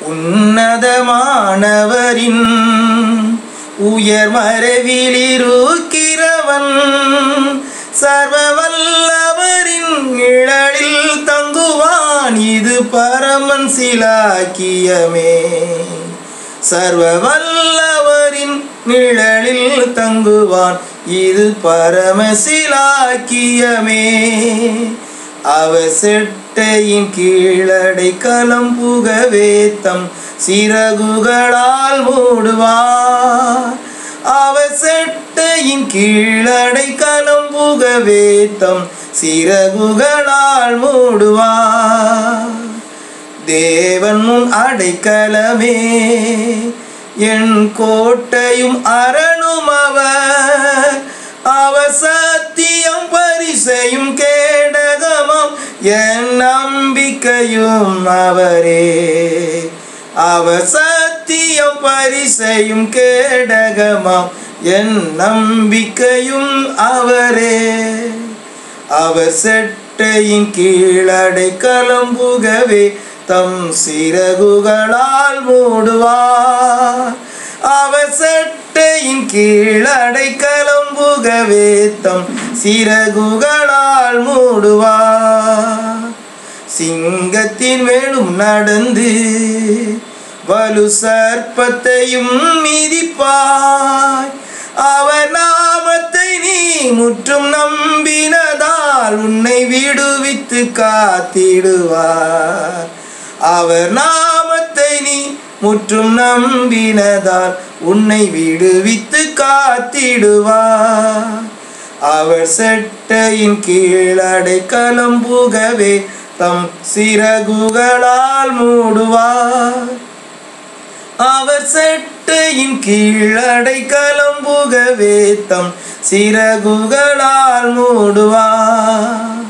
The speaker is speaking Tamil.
உன்னதமானவரின் உயர் மறைவிலிருக்கிறவன் சர்வ வல்லவரின் நிழலில் தங்குவான் இது பரமன் சிலாக்கியமே சர்வ வல்லவரின் நிழலில் தங்குவான் இது பரமசிலாக்கியமே அவ செட்டையின் கீழடை களம் புகவே தம் சிறகுகளால் மூடுவார் அவ செட்டையின் கீழடை களம் புகவே தம் சிறகுகளால் மூடுவார் தேவன் முன் அடைக்கலமே என் கோட்டையும் அரணும் அவர் அவர் சத்தியம் பரிசையும் கேடகமாம் என் நம்பிக்கையும் அவரே அவர் சத்தியம் பரிசையும் கேடகமாம் என் நம்பிக்கையும் அவரே அவர் செட்டையின் கீழடை கலம்புகவே தம் சிறகுகளால் மூடுவார் அவர் செட்டையின் கீழடை கலம்புகவே தம் சிறகுகளால் மூடுவார் சிங்கத்தின் மேலும் நடந்து வலு சர்ப்பத்தையும் மிதிப்பாய் அவர் நாமத்தை நீ முற்றும் நம்பினதால் உன்னை விடுவித்து காத்திடுவார் அவர் நாமத்தை நீ முற்றும் நம்பினதால் உன்னை விடுவித்து காத்திடுவார் அவர் செட்டையின் கீழடை கலம்புகவே தம் சிறகுகளால் மூடுவார் அவர் செட்டையின் கீழடை கலம்புகவே தம் சிறகுகளால் மூடுவார்